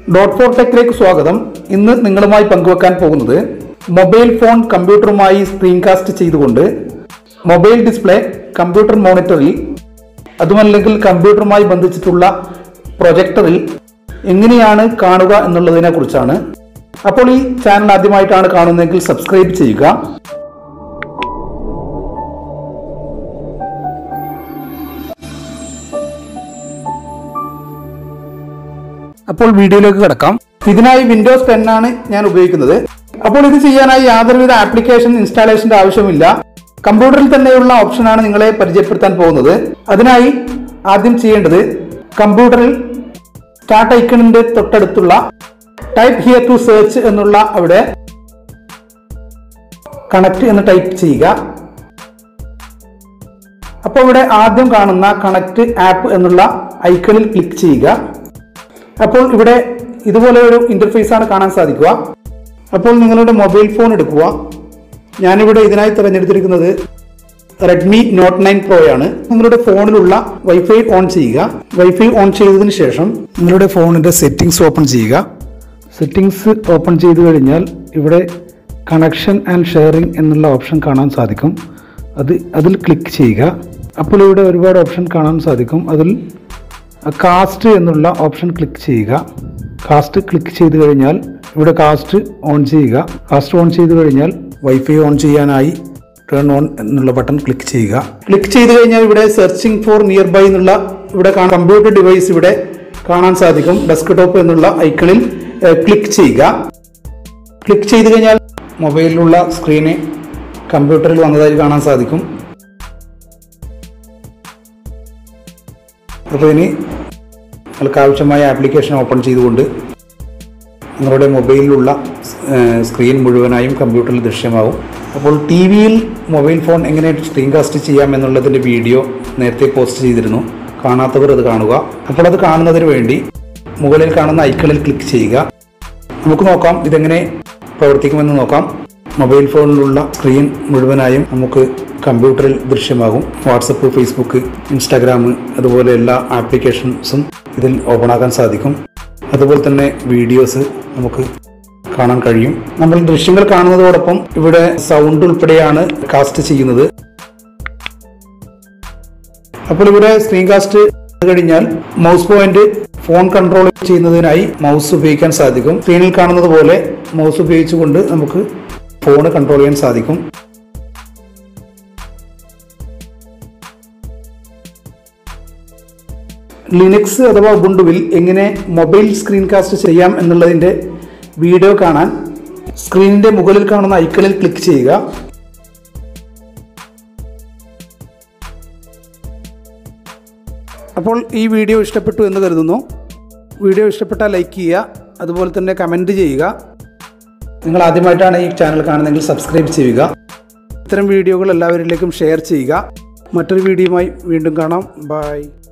dot four ടെക്കിലേക്ക് സ്വാഗതം ഇന്ന് നിങ്ങളുമായി പങ്കുവെക്കാൻ പോകുന്നത് മൊബൈൽ ഫോൺ കമ്പ്യൂട്ടറുമായി സ്ക്രീൻകാസ്റ്റ് ചെയ്തുകൊണ്ട് മൊബൈൽ ഡിസ്പ്ലേ കമ്പ്യൂട്ടർ മോണിറ്ററിൽ അതുമല്ലെങ്കിൽ കമ്പ്യൂട്ടറുമായി ബന്ധിച്ചിട്ടുള്ള പ്രൊജക്ടറിൽ എങ്ങനെയാണ് കാണുക എന്നുള്ളതിനെ കുറിച്ചാണ് അപ്പോൾ ഈ ചാനൽ ആദ്യമായിട്ടാണ് കാണുന്നതെങ്കിൽ സബ്സ്ക്രൈബ് ചെയ്യുക അപ്പോൾ വീഡിയോയിലേക്ക് കിടക്കാം ഇതിനായി വിൻഡോസ് ടെൻ ആണ് ഞാൻ ഉപയോഗിക്കുന്നത് അപ്പോൾ ഇത് ചെയ്യാനായി യാതൊരുവിധ ആപ്ലിക്കേഷൻ ഇൻസ്റ്റാളേഷന്റെ ആവശ്യമില്ല കമ്പ്യൂട്ടറിൽ തന്നെയുള്ള ഓപ്ഷനാണ് നിങ്ങളെ പരിചയപ്പെടുത്താൻ പോകുന്നത് അതിനായി ആദ്യം ചെയ്യേണ്ടത് കമ്പ്യൂട്ടറിൽ സ്റ്റാർട്ട് ഐക്കണിന്റെ തൊട്ടടുത്തുള്ള ടൈപ്പ് ഹിയർ ടു സെർച്ച് എന്നുള്ള അവിടെ കണക്ട് എന്ന് ടൈപ്പ് ചെയ്യുക അപ്പോൾ ഇവിടെ ആദ്യം കാണുന്ന കണക്ട് ആപ്പ് എന്നുള്ള ഐക്കണിൽ ക്ലിക്ക് ചെയ്യുക അപ്പോൾ ഇവിടെ ഇതുപോലെ ഒരു ഇന്റർഫേസ് ആണ് കാണാൻ സാധിക്കുക അപ്പോൾ നിങ്ങളുടെ മൊബൈൽ ഫോൺ എടുക്കുക ഞാനിവിടെ ഇതിനായി തിരഞ്ഞെടുത്തിരിക്കുന്നത് റെഡ്മി നോട്ട് നയൻ പ്രോ ആണ് നിങ്ങളുടെ ഫോണിലുള്ള വൈഫൈ ഓൺ ചെയ്യുക വൈഫൈ ഓൺ ചെയ്തതിന് ശേഷം നിങ്ങളുടെ ഫോണിന്റെ സെറ്റിംഗ്സ് ഓപ്പൺ ചെയ്യുക സെറ്റിംഗ്സ് ഓപ്പൺ ചെയ്തു കഴിഞ്ഞാൽ ഇവിടെ കണക്ഷൻ ആൻഡ് ഷെയറിംഗ് എന്നുള്ള ഓപ്ഷൻ കാണാൻ സാധിക്കും അത് അതിൽ ക്ലിക്ക് ചെയ്യുക അപ്പോൾ ഇവിടെ ഒരുപാട് ഓപ്ഷൻ കാണാൻ സാധിക്കും അതിൽ കാസ്റ്റ് എന്നുള്ള ഓപ്ഷൻ ക്ലിക്ക് ചെയ്യുക കാസ്റ്റ് ക്ലിക്ക് ചെയ്ത് കഴിഞ്ഞാൽ ഇവിടെ കാസ്റ്റ് ഓൺ ചെയ്യുക കാസ്റ്റ് ഓൺ ചെയ്ത് കഴിഞ്ഞാൽ വൈഫൈ ഓൺ ചെയ്യാനായി ടേൺ ഓൺ എന്നുള്ള ബട്ടൺ ക്ലിക്ക് ചെയ്യുക ക്ലിക്ക് ചെയ്ത് കഴിഞ്ഞാൽ ഇവിടെ സെർച്ചിങ് ഫോർ നിയർ ബൈ എന്നുള്ള ഇവിടെ കമ്പ്യൂട്ടർ ഡിവൈസ് ഇവിടെ കാണാൻ സാധിക്കും ഡെസ്ക്ടോപ്പ് എന്നുള്ള ഐക്കണിൽ ക്ലിക്ക് ചെയ്യുക ക്ലിക്ക് ചെയ്ത് കഴിഞ്ഞാൽ മൊബൈലിലുള്ള സ്ക്രീന് കമ്പ്യൂട്ടറിൽ വന്നതായി കാണാൻ സാധിക്കും അപ്പോൾ ഇനി നിങ്ങൾക്ക് ആവശ്യമായ ആപ്ലിക്കേഷൻ ഓപ്പൺ ചെയ്തുകൊണ്ട് നിങ്ങളുടെ മൊബൈലിലുള്ള സ്ക്രീൻ മുഴുവനായും കമ്പ്യൂട്ടറിൽ ദൃശ്യമാവും അപ്പോൾ ടി വിയിൽ മൊബൈൽ ഫോൺ എങ്ങനെ സ്ക്രീൻ കാസ്റ്റ് ചെയ്യാം എന്നുള്ളതിൻ്റെ വീഡിയോ നേരത്തെ പോസ്റ്റ് ചെയ്തിരുന്നു കാണാത്തവർ അത് കാണുക അപ്പോൾ അത് കാണുന്നതിന് വേണ്ടി മുകളിൽ കാണുന്ന ഐക്കണിൽ ക്ലിക്ക് ചെയ്യുക നമുക്ക് നോക്കാം ഇതെങ്ങനെ പ്രവർത്തിക്കുമെന്ന് നോക്കാം മൊബൈൽ ഫോണിലുള്ള സ്ക്രീൻ മുഴുവനായും നമുക്ക് കമ്പ്യൂട്ടറിൽ ദൃശ്യമാകും വാട്സപ്പ് ഫേസ്ബുക്ക് ഇൻസ്റ്റാഗ്രാം അതുപോലെ എല്ലാ ആപ്ലിക്കേഷൻസും ഇതിൽ ഓപ്പൺ ആക്കാൻ സാധിക്കും അതുപോലെ തന്നെ വീഡിയോസ് നമുക്ക് കാണാൻ കഴിയും നമ്മൾ ദൃശ്യങ്ങൾ കാണുന്നതോടൊപ്പം ഇവിടെ സൗണ്ട് ഉൾപ്പെടെയാണ് കാസ്റ്റ് ചെയ്യുന്നത് അപ്പോൾ ഇവിടെ സ്ക്രീൻ കാസ്റ്റ് കഴിഞ്ഞാൽ മൗസ് പോയിന്റ് ഫോൺ കൺട്രോൾ ചെയ്യുന്നതിനായി മൗസ് ഉപയോഗിക്കാൻ സാധിക്കും സ്ക്രീനിൽ കാണുന്നത് പോലെ മൗസ് ഉപയോഗിച്ചുകൊണ്ട് നമുക്ക് ഫോൺ കൺട്രോൾ ചെയ്യാൻ സാധിക്കും ലിനക്സ് അഥവാ ഉബുണ്ടുവിൽ എങ്ങനെ മൊബൈൽ സ്ക്രീൻ കാസ്റ്റ് ചെയ്യാം എന്നുള്ളതിൻ്റെ വീഡിയോ കാണാൻ സ്ക്രീനിന്റെ മുകളിൽ കാണുന്ന ഐക്കണിൽ ക്ലിക്ക് ചെയ്യുക അപ്പോൾ ഈ വീഡിയോ ഇഷ്ടപ്പെട്ടു എന്ന് കരുതുന്നു വീഡിയോ ഇഷ്ടപ്പെട്ടാൽ ലൈക്ക് ചെയ്യുക അതുപോലെ തന്നെ കമൻറ്റ് ചെയ്യുക നിങ്ങൾ ആദ്യമായിട്ടാണ് ഈ ചാനൽ കാണുന്നതെങ്കിൽ സബ്സ്ക്രൈബ് ചെയ്യുക ഇത്തരം വീഡിയോകൾ എല്ലാവരിലേക്കും ഷെയർ ചെയ്യുക മറ്റൊരു വീഡിയോയുമായി വീണ്ടും കാണാം ബൈ